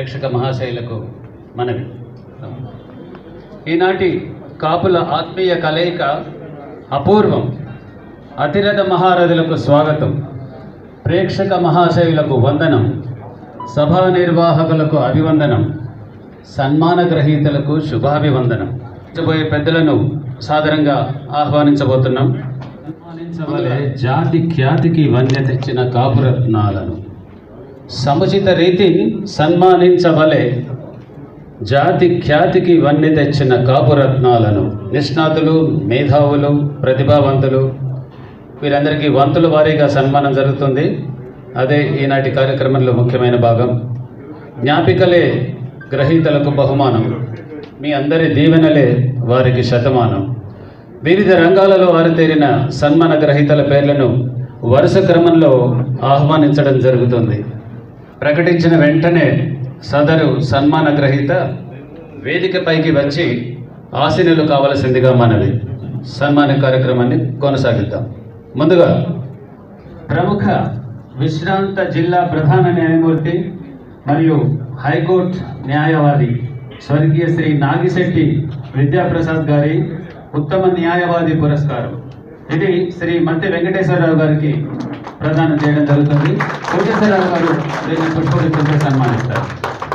ప్రేక్షక మహాశైలకు మనవి ఈనాటి కాపుల ఆత్మీయ కలయిక అపూర్వం అతిరథ మహారథులకు స్వాగతం ప్రేక్షక మహాశయులకు వందనం సభా నిర్వాహకులకు అభివందనం సన్మాన గ్రహీతలకు శుభాభివందనం పోయే పెద్దలను సాదరంగా ఆహ్వానించబోతున్నాం సన్మానించవలే జాతి ఖ్యాతికి వన్య తెచ్చిన కాపురత్నాలను సముచిత రీతిని సన్మానించవలే జాతి ఖ్యాతికి వన్నె తెచ్చిన కాపురత్నాలను నిష్ణాతులు మేధావులు ప్రతిభావంతులు వీరందరికీ వంతుల వారీగా సన్మానం జరుగుతుంది అదే ఈనాటి కార్యక్రమంలో ముఖ్యమైన భాగం జ్ఞాపికలే గ్రహీతలకు బహుమానం మీ అందరి దీవెనలే వారికి శతమానం వివిధ రంగాలలో ఆరితేరిన సన్మాన గ్రహీతల పేర్లను వరుస క్రమంలో ఆహ్వానించడం జరుగుతుంది ప్రకటించిన వెంటనే సదరు సన్మాన గ్రహీత వేదికపైకి వచ్చి ఆశీనులు కావలసిందిగా మనవి సన్మాన కార్యక్రమాన్ని కొనసాగిద్దాం ముందుగా ప్రముఖ విశ్రాంత జిల్లా ప్రధాన న్యాయమూర్తి మరియు హైకోర్టు న్యాయవాది స్వర్గీయ శ్రీ నాగిశెట్టి విద్యాప్రసాద్ గారి ఉత్తమ న్యాయవాది పురస్కారం ఇది శ్రీ మట్టి వెంకటేశ్వరరావు గారికి ప్రదానం చేయడం జరుగుతుంది కోటేశ్వరరావు గారు దీన్ని పుష్పగుచ్చంతో సన్మానిస్తారు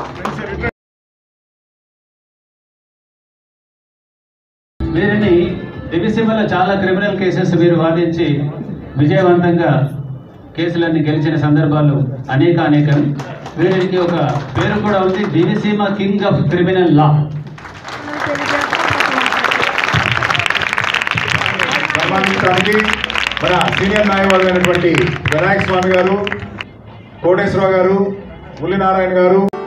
వీరిని దివిసీమలో చాలా క్రిమినల్ కేసెస్ వీరు వాదించి విజయవంతంగా కేసులన్నీ గెలిచిన సందర్భాలు అనేక అనేకం వీరికి ఒక పేరు కూడా ఉంది Diviseema king of criminal law సన్మానించడానికి మన సీనియర్ న్యాయవాదులైనటువంటి వినాయక స్వామి గారు కోటేశ్వరరావు గారు ముల్లి నారాయణ గారు